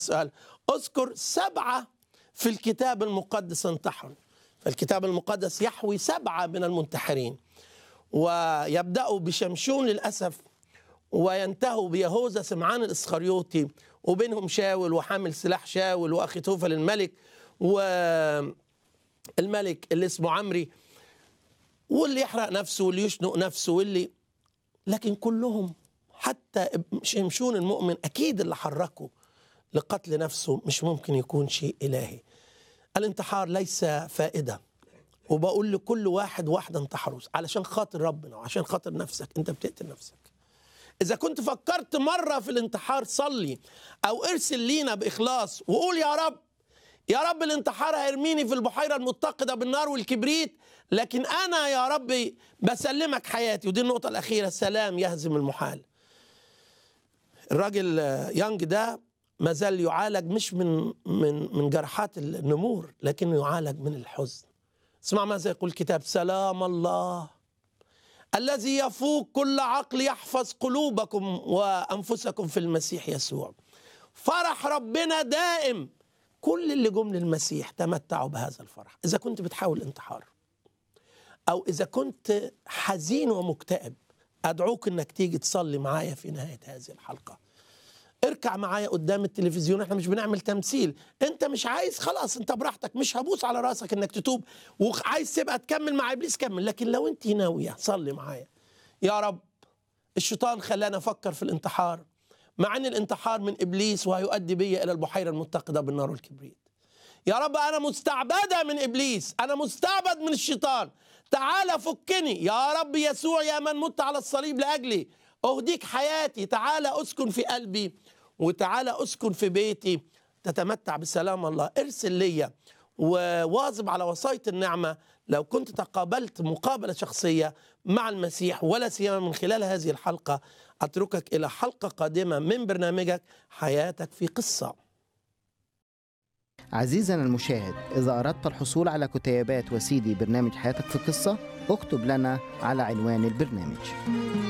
سؤال اذكر سبعة في الكتاب المقدس انتحروا فالكتاب المقدس يحوي سبعة من المنتحرين ويبدأوا بشمشون للأسف وينتهوا بيهوذا سمعان الإسخريوطي وبينهم شاول وحامل سلاح شاول وأخي توفل الملك والملك اللي اسمه عمري واللي يحرق نفسه واللي يشنق نفسه واللي لكن كلهم حتى شمشون المؤمن أكيد اللي حركه لقتل نفسه مش ممكن يكون شيء إلهي الانتحار ليس فائدة وبقول لكل واحد واحدة انتحروا علشان خاطر ربنا وعشان خاطر نفسك انت بتقتل نفسك إذا كنت فكرت مرة في الانتحار صلي أو ارسل لينا بإخلاص وقول يا رب يا رب الانتحار هيرميني في البحيرة المتقدة بالنار والكبريت لكن أنا يا ربي بسلمك حياتي ودي النقطة الأخيرة سلام يهزم المحال الراجل يانج ده ما زال يعالج مش من من من جراحات النمور لكنه يعالج من الحزن اسمع ماذا يقول الكتاب سلام الله الذي يفوق كل عقل يحفظ قلوبكم وانفسكم في المسيح يسوع فرح ربنا دائم كل اللي جم للمسيح تمتعوا بهذا الفرح اذا كنت بتحاول الانتحار او اذا كنت حزين ومكتئب ادعوك انك تيجي تصلي معايا في نهايه هذه الحلقه اركع معايا قدام التلفزيون احنا مش بنعمل تمثيل انت مش عايز خلاص انت براحتك مش هبوس على راسك انك تتوب وعايز تبقى تكمل مع ابليس كمل لكن لو انت ناويه صلي معايا يا رب الشيطان خلانا افكر في الانتحار مع ان الانتحار من ابليس وهيؤدي بي الى البحيره المتقده بالنار والكبريت يا رب انا مستعبده من ابليس انا مستعبد من الشيطان تعال فكني يا رب يسوع يا من مت على الصليب لاجلي اهديك حياتي تعال اسكن في قلبي وتعال اسكن في بيتي تتمتع بسلام الله ارسل ليا وواظب على وصايه النعمه لو كنت تقابلت مقابله شخصيه مع المسيح ولا سيما من خلال هذه الحلقه اتركك الى حلقه قادمه من برنامجك حياتك في قصه عزيزنا المشاهد إذا أردت الحصول على كتيبات وسيدي برنامج حياتك في قصة اكتب لنا على عنوان البرنامج